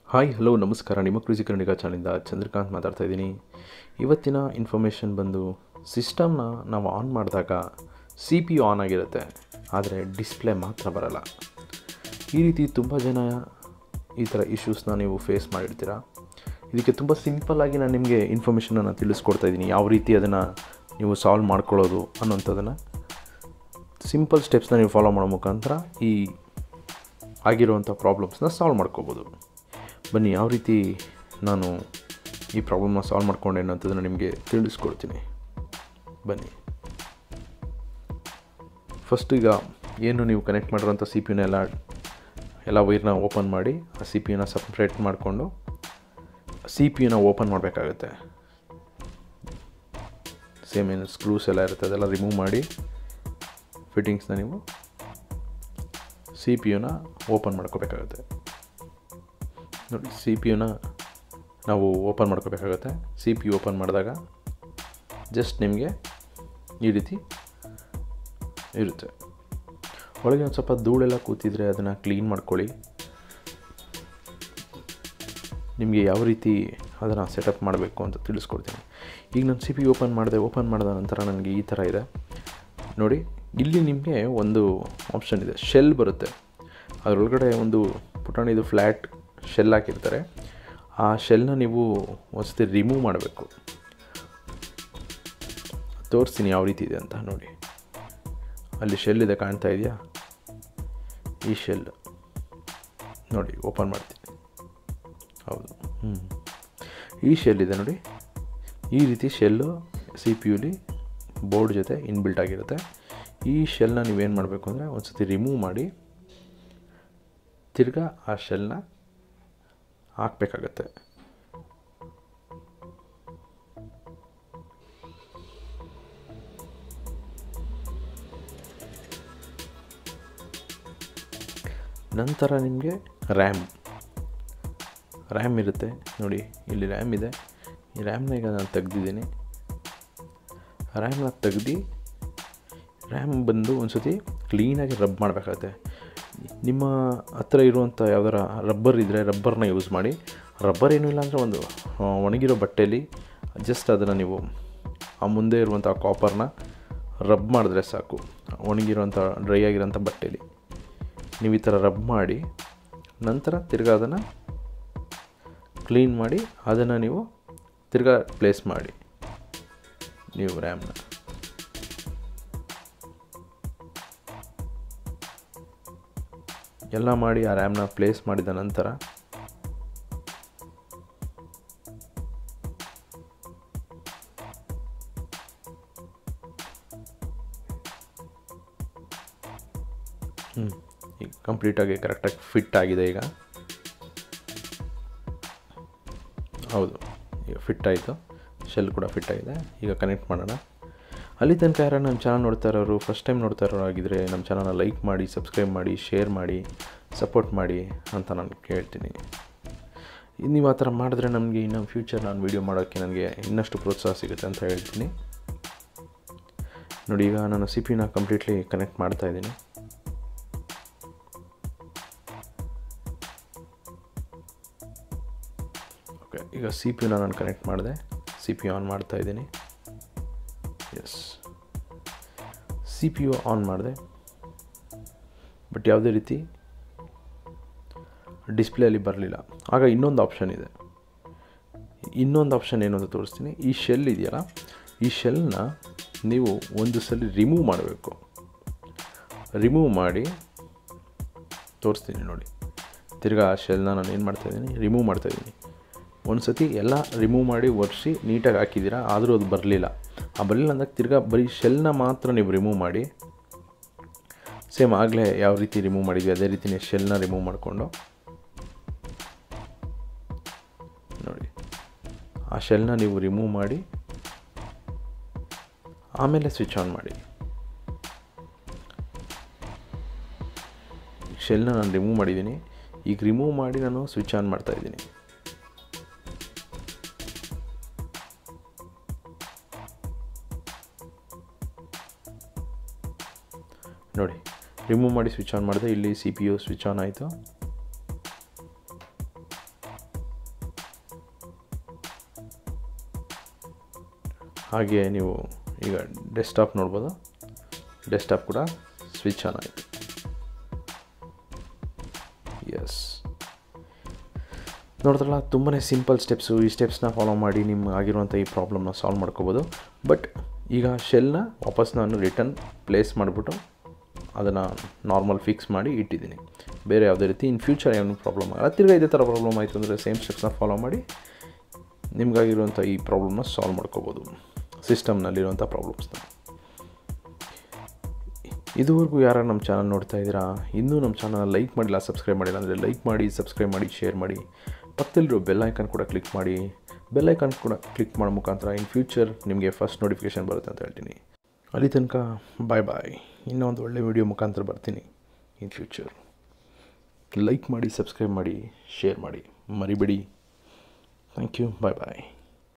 hi hello ನಮಸ್ಕಾರ ನಿಮ್ಮ ಕೃಷಿ ಕರ್ಣಿಕ ಚಾನಲಿಂದ ಚಂದ್ರಕಾಂತ್ ಮಾತಾಡ್ತಾ ಇದ್ದೀನಿ ಇವತ್ತಿನ ಇನ್ಫಾರ್ಮೇಷನ್ ಬಂದು ಸಿಸ್ಟಮ್ನ ನಾವು ಆನ್ ಮಾಡಿದಾಗ ಸಿ ಪಿ ಯು ಆನ್ ಆಗಿರುತ್ತೆ ಆದರೆ ಡಿಸ್ಪ್ಲೇ ಮಾತ್ರ ಬರಲ್ಲ ಈ ರೀತಿ ತುಂಬ ಜನ ಈ ಥರ ಇಶ್ಯೂಸ್ನ ನೀವು ಫೇಸ್ ಮಾಡಿರ್ತೀರ ಇದಕ್ಕೆ ತುಂಬ ಸಿಂಪಲ್ಲಾಗಿ ನಾನು ನಿಮಗೆ ಇನ್ಫಾರ್ಮೇಷನನ್ನು ತಿಳಿಸ್ಕೊಡ್ತಾ ಇದ್ದೀನಿ ಯಾವ ರೀತಿ ಅದನ್ನು ನೀವು ಸಾಲ್ವ್ ಮಾಡ್ಕೊಳ್ಳೋದು ಅನ್ನೋಂಥದ್ದನ್ನು ಸಿಂಪಲ್ ಸ್ಟೆಪ್ಸ್ನ ನೀವು ಫಾಲೋ ಮಾಡೋ ಮುಖಾಂತರ ಈ ಆಗಿರುವಂಥ ಪ್ರಾಬ್ಲಮ್ಸ್ನ ಸಾಲ್ವ್ ಮಾಡ್ಕೋಬೋದು ಬನ್ನಿ ಯಾವ ರೀತಿ ನಾನು ಈ ಪ್ರಾಬ್ಲಮ್ನ ಸಾಲ್ವ್ ಮಾಡ್ಕೊಂಡೆ ಅನ್ನೋಂಥದ್ದನ್ನು ನಿಮಗೆ ತಿಳಿಸ್ಕೊಡ್ತೀನಿ ಬನ್ನಿ ಫಸ್ಟ್ ಈಗ ಏನು ನೀವು ಕನೆಕ್ಟ್ ಮಾಡಿರೋಂಥ ಸಿ ಪಿ ಯುನೆಲ್ಲ ಎಲ್ಲ ವೈರ್ನ ಓಪನ್ ಮಾಡಿ ಆ ಸಿ ಪಿ ಯುನ ಸಪ್ರೇಟ್ ಮಾಡಿಕೊಂಡು ಸಿ ಪಿ ಯುನ ಓಪನ್ ಮಾಡಬೇಕಾಗುತ್ತೆ ಸೇಮ್ ಏನು ಸ್ಕ್ರೂಸ್ ಎಲ್ಲ ಇರುತ್ತೆ ಅದೆಲ್ಲ ರಿಮೂವ್ ಮಾಡಿ ಫಿಟ್ಟಿಂಗ್ಸ್ನ ನೀವು ಸಿ ಪಿ ಯುನ ಓಪನ್ ಮಾಡ್ಕೋಬೇಕಾಗುತ್ತೆ ನೋಡಿ ಸಿ ಪಿ ಯುನ ನಾವು ಓಪನ್ ಮಾಡ್ಕೋಬೇಕಾಗುತ್ತೆ ಸಿ ಪಿ ಯು ಓಪನ್ ಮಾಡಿದಾಗ ಜಸ್ಟ್ ನಿಮಗೆ ಈ ರೀತಿ ಇರುತ್ತೆ ಒಳಗೆ ಒಂದು ಸ್ವಲ್ಪ ಧೂಳೆಲ್ಲ ಕೂತಿದ್ರೆ ಅದನ್ನು ಕ್ಲೀನ್ ಮಾಡ್ಕೊಳ್ಳಿ ನಿಮಗೆ ಯಾವ ರೀತಿ ಅದನ್ನು ಸೆಟಪ್ ಮಾಡಬೇಕು ಅಂತ ತಿಳಿಸ್ಕೊಡ್ತೀನಿ ಈಗ ನಾನು ಸಿ ಪಿ ಓಪನ್ ಮಾಡಿದೆ ಓಪನ್ ಮಾಡಿದ ನಂತರ ನನಗೆ ಈ ಥರ ಇದೆ ನೋಡಿ ಇಲ್ಲಿ ನಿಮಗೆ ಒಂದು ಆಪ್ಷನ್ ಇದೆ ಶೆಲ್ ಬರುತ್ತೆ ಅದರೊಳಗಡೆ ಒಂದು ಪುಟಾಣಿದು ಫ್ಲ್ಯಾಟ್ ಶೆಲ್ ಹಾಕಿರ್ತಾರೆ ಆ ಶೆಲ್ನ ನೀವು ಒಂದ್ಸತಿ ರಿಮೂವ್ ಮಾಡಬೇಕು ತೋರಿಸ್ತೀನಿ ಯಾವ ರೀತಿ ಇದೆ ಅಂತ ನೋಡಿ ಅಲ್ಲಿ ಶೆಲ್ ಇದೆ ಕಾಣ್ತಾ ಇದೆಯಾ ಈ ಶೆಲ್ ನೋಡಿ ಓಪನ್ ಮಾಡ್ತೀನಿ ಹೌದು ಹ್ಞೂ ಈ ಶೆಲ್ ಇದೆ ನೋಡಿ ಈ ರೀತಿ ಶೆಲ್ಲು ಸಿ ಪಿ ಯುಲಿ ಬೋರ್ಡ್ ಜೊತೆ ಇನ್ಬಿಲ್ಟ್ ಆಗಿರುತ್ತೆ ಈ ಶೆಲ್ನ ನೀವೇನು ಮಾಡಬೇಕು ಅಂದರೆ ಒಂದು ಸತಿ ರಿಮೂವ್ ಮಾಡಿ ತಿರ್ಗಾ ಆ ಶೆಲ್ನ ಹಾಕಬೇಕಾಗತ್ತೆ ನಂತರ ನಿಮಗೆ ರ್ಯಾಮ್ ರ್ಯಾಮ್ ಇರುತ್ತೆ ನೋಡಿ ಇಲ್ಲಿ ರ್ಯಾಮ್ ಇದೆ ಈ ರ್ಯಾಮ್ನ ಈಗ ನಾನು ತೆಗ್ದಿದ್ದೀನಿ ರ್ಯಾಮ್ನ ತೆಗ್ದು ರ್ಯಾಮ್ ಬಂದು ಒಂದು ಸತಿ ಕ್ಲೀನಾಗಿ ರಬ್ ಮಾಡಬೇಕಾಗತ್ತೆ ನಿಮ್ಮ ಹತ್ರ ಇರುವಂಥ ಯಾವ್ದಾರ ರಬ್ಬರ್ ಇದ್ದರೆ ರಬ್ಬರ್ನ ಯೂಸ್ ಮಾಡಿ ರಬ್ಬರ್ ಏನೂ ಇಲ್ಲ ಅಂದರೆ ಒಂದು ಒಣಗಿರೋ ಬಟ್ಟೆಯಲ್ಲಿ ಜಸ್ಟ್ ಅದನ್ನು ನೀವು ಆ ಮುಂದೆ ಇರುವಂಥ ಕಾಪರ್ನ ರಬ್ ಮಾಡಿದ್ರೆ ಸಾಕು ಒಣಗಿರೋಂಥ ಡ್ರೈ ಆಗಿರೋಂಥ ಬಟ್ಟೆಯಲ್ಲಿ ನೀವು ಈ ಥರ ರಬ್ ಮಾಡಿ ನಂತರ ತಿರ್ಗಾ ಅದನ್ನು ಕ್ಲೀನ್ ಮಾಡಿ ಅದನ್ನು ನೀವು ತಿರ್ಗಾ ಪ್ಲೇಸ್ ಮಾಡಿ ನೀವು ರ್ಯಾಮ್ನ ಎಲ್ಲ ಮಾಡಿ ಆ ರ್ಯಾಮ್ನ ಪ್ಲೇಸ್ ಮಾಡಿದ ನಂತರ ಹ್ಞೂ ಈಗ ಕಂಪ್ಲೀಟಾಗಿ ಕರೆಕ್ಟಾಗಿ ಫಿಟ್ ಆಗಿದೆ ಈಗ ಹೌದು ಈಗ ಫಿಟ್ ಆಯಿತು ಶೆಲ್ ಕೂಡ ಫಿಟ್ ಆಗಿದೆ ಈಗ ಕನೆಕ್ಟ್ ಮಾಡೋಣ ಅಲ್ಲಿ ತನಕ ಯಾರು ನಮ್ಮ ಚಾನಲ್ ನೋಡ್ತಾ ಇರೋರು ಫಸ್ಟ್ ಟೈಮ್ ನೋಡ್ತಾ ಇರೋರು ಆಗಿದ್ದರೆ ನಮ್ಮ ಚಾನಲ್ನ ಲೈಕ್ ಮಾಡಿ ಸಬ್ಸ್ಕ್ರೈಬ್ ಮಾಡಿ ಶೇರ್ ಮಾಡಿ ಸಪೋರ್ಟ್ ಮಾಡಿ ಅಂತ ನಾನು ಕೇಳ್ತೀನಿ ನೀವು ಆ ಥರ ಮಾಡಿದ್ರೆ ನಮಗೆ ಇನ್ನು ಫ್ಯೂಚರ್ ನಾನು ವೀಡಿಯೋ ಮಾಡೋಕ್ಕೆ ನನಗೆ ಇನ್ನಷ್ಟು ಪ್ರೋತ್ಸಾಹ ಸಿಗುತ್ತೆ ಅಂತ ಹೇಳ್ತೀನಿ ನೋಡಿ ಈಗ ನಾನು ಸಿ ಪಿನ ಕಂಪ್ಲೀಟ್ಲಿ ಕನೆಕ್ಟ್ ಮಾಡ್ತಾ ಇದ್ದೀನಿ ಓಕೆ ಈಗ ಸಿ ಪಿ ಯುನ ನಾನು ಕನೆಕ್ಟ್ ಮಾಡಿದೆ ಸಿ ಪಿ ಯು ಆನ್ ಮಾಡ್ತಾ ಇದ್ದೀನಿ ಎಸ್ ಸಿ ಪಿ ಯು ಆನ್ ಮಾಡಿದೆ ಬಟ್ ಯಾವುದೇ ರೀತಿ ಡಿಸ್ಪ್ಲೇಯಲ್ಲಿ ಬರಲಿಲ್ಲ ಆಗ ಇನ್ನೊಂದು ಆಪ್ಷನ್ ಇದೆ ಇನ್ನೊಂದು ಆಪ್ಷನ್ ಏನು ಅಂತ ತೋರಿಸ್ತೀನಿ ಈ ಶೆಲ್ ಇದೆಯಲ್ಲ ಈ ಶೆಲ್ನ ನೀವು ಒಂದು ಸಲ ರಿಮೂವ್ ಮಾಡಬೇಕು ರಿಮೂವ್ ಮಾಡಿ ತೋರಿಸ್ತೀನಿ ನೋಡಿ ತಿರ್ಗಾ ಆ ಶೆಲ್ನ ನಾನು ಏನು ಮಾಡ್ತಾಯಿದ್ದೀನಿ ರಿಮೂವ್ ಮಾಡ್ತಾಯಿದ್ದೀನಿ ಒಂದು ಸತಿ ಎಲ್ಲ ರಿಮೂವ್ ಮಾಡಿ ಒರೆಸಿ ನೀಟಾಗಿ ಹಾಕಿದ್ದೀರಾ ಆದರೂ ಅದು ಬರಲಿಲ್ಲ ಆ ಬರಲಿಲ್ಲ ಅಂದಾಗ ತಿರ್ಗಾ ಬರೀ ಶೆಲ್ನ ಮಾತ್ರ ನೀವು ರಿಮೂವ್ ಮಾಡಿ ಸೇಮ್ ಆಗಲೇ ಯಾವ ರೀತಿ ರಿಮೂವ್ ಮಾಡಿದ್ವಿ ಅದೇ ರೀತಿಯೇ ಶೆಲ್ನ ರಿಮೂವ್ ಮಾಡಿಕೊಂಡು ನೋಡಿ ಆ ಶೆಲ್ನ ನೀವು ರಿಮೂವ್ ಮಾಡಿ ಆಮೇಲೆ ಸ್ವಿಚ್ ಆನ್ ಮಾಡಿ ಶೆಲ್ನ ನಾನು ರಿಮೂವ್ ಮಾಡಿದ್ದೀನಿ ಈಗ ರಿಮೂವ್ ಮಾಡಿ ನಾನು ಸ್ವಿಚ್ ಆನ್ ಮಾಡ್ತಾಯಿದ್ದೀನಿ ನೋಡಿ ರಿಮೂವ್ ಮಾಡಿ ಸ್ವಿಚ್ ಆನ್ ಮಾಡಿದೆ ಇಲ್ಲಿ C P U switch on ಆಯಿತು ಹಾಗೆ ನೀವು ಈಗ ಡೆಸ್ಕ್ಟಾಪ್ ನೋಡ್ಬೋದು ಡೆಸ್ಕ್ಟಾಪ್ ಕೂಡ ಸ್ವಿಚ್ ಆನ್ ಆಯಿತು ಎಸ್ ನೋಡಿದ್ರಲ್ಲ ತುಂಬಾ ಸಿಂಪಲ್ ಸ್ಟೆಪ್ಸು ಈ ಸ್ಟೆಪ್ಸ್ನ ಫಾಲೋ ಮಾಡಿ ನಿಮ್ಮ ಆಗಿರುವಂಥ ಈ ಪ್ರಾಬ್ಲಮ್ನ ಸಾಲ್ವ್ ಮಾಡ್ಕೋಬೋದು ಬಟ್ ಈಗ ಶೆಲ್ನ ವಾಪಸ್ ನಾನು ರಿಟರ್ನ್ ಪ್ಲೇಸ್ ಮಾಡಿಬಿಟ್ಟು ಅದನ್ನು ನಾರ್ಮಲ್ ಫಿಕ್ಸ್ ಮಾಡಿ ಇಟ್ಟಿದ್ದೀನಿ ಬೇರೆ ಯಾವುದೇ ರೀತಿ ಇನ್ ಫ್ಯೂಚರ್ ಏನು ಪ್ರಾಬ್ಲಮ್ ಆಗಲ್ಲ ತಿರ್ಗಾ ಇದೇ ಥರ ಪ್ರಾಬ್ಲಮ್ ಆಯಿತು ಅಂದರೆ ಸೇಮ್ ಸ್ಟೆಪ್ಸ್ನ ಫಾಲೋ ಮಾಡಿ ನಿಮಗಾಗಿರುವಂಥ ಈ ಪ್ರಾಬ್ಲಮ್ನ ಸಾಲ್ವ್ ಮಾಡ್ಕೋಬೋದು ಸಿಸ್ಟಮ್ನಲ್ಲಿರುವಂಥ ಪ್ರಾಬ್ಲಮ್ಸ್ನ ಇದುವರೆಗೂ ಯಾರು ನಮ್ಮ ಚಾನಲ್ ನೋಡ್ತಾ ಇದ್ದೀರಾ ಇನ್ನೂ ನಮ್ಮ ಚಾನಲ್ ಲೈಕ್ ಮಾಡಿಲ್ಲ ಸಬ್ಸ್ಕ್ರೈಬ್ ಮಾಡಿಲ್ಲ ಅಂದರೆ ಲೈಕ್ ಮಾಡಿ ಸಬ್ಸ್ಕ್ರೈಬ್ ಮಾಡಿ ಶೇರ್ ಮಾಡಿ ಪಕ್ಕದಲ್ಲಿರೋ ಬೆಲ್ ಐಕನ್ ಕೂಡ ಕ್ಲಿಕ್ ಮಾಡಿ ಬೆಲ್ ಐಕನ್ ಕೂಡ ಕ್ಲಿಕ್ ಮಾಡೋ ಮುಖಾಂತರ ಇನ್ ಫ್ಯೂಚರ್ ನಿಮಗೆ ಫಸ್ಟ್ ನೋಟಿಫಿಕೇಷನ್ ಬರುತ್ತೆ ಅಂತ ಹೇಳ್ತೀನಿ ಅಲ್ಲಿ ತನಕ ಬಾಯ್ ಬಾಯ್ ಇನ್ನೊಂದು ಒಳ್ಳೆ ವೀಡಿಯೋ ಮುಖಾಂತರ ಬರ್ತೀನಿ ಇನ್ ಫ್ಯೂಚರ್ ಲೈಕ್ ಮಾಡಿ ಸಬ್ಸ್ಕ್ರೈಬ್ ಮಾಡಿ ಶೇರ್ ಮಾಡಿ ಮರಿಬೇಡಿ ಥ್ಯಾಂಕ್ ಯು ಬಾಯ್ ಬಾಯ್